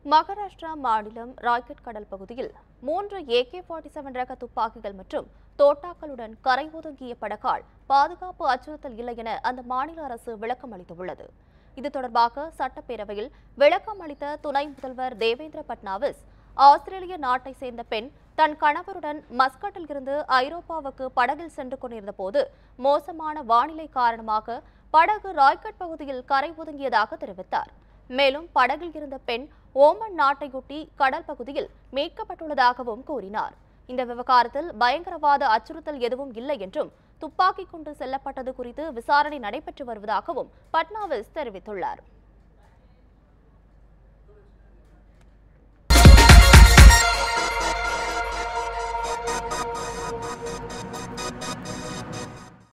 மகாராஷ்டிரா மாநிலம் ராய்கட் கடல் பகுதியில் மூன்று ஏகே ஃபார்ட்டி செவன் ரக துப்பாக்கிகள் மற்றும் தோட்டாக்களுடன் கரை ஒதுங்கிய படகால் பாதுகாப்பு அச்சுறுத்தல் இல்லை என அந்த மாநில அரசு விளக்கம் அளித்துள்ளது இது தொடர்பாக சட்டப்பேரவையில் விளக்கம் அளித்த துணை முதல்வர் தேவேந்திர பட்னாவிஸ் ஆஸ்திரேலிய நாட்டை சேர்ந்த பெண் தன் கணவருடன் மஸ்கட்டில் இருந்து ஐரோப்பாவுக்கு படகில் சென்று கொண்டிருந்த போது மோசமான வானிலை காரணமாக படகு ராய்கட் பகுதியில் கரை ஒதுங்கியதாக தெரிவித்தார் மேலும் படகில் இருந்த பெண் ஓமன் நாட்டையொட்டி கடல் பகுதியில் மீட்கப்பட்டுள்ளதாகவும் கூறினார் இந்த விவகாரத்தில் பயங்கரவாத அச்சுறுத்தல் எதுவும் இல்லை என்றும் துப்பாக்கி கொண்டு செல்லப்பட்டது குறித்து விசாரணை நடைபெற்று வருவதாகவும் பட்னாவிஸ் தெரிவித்துள்ளார்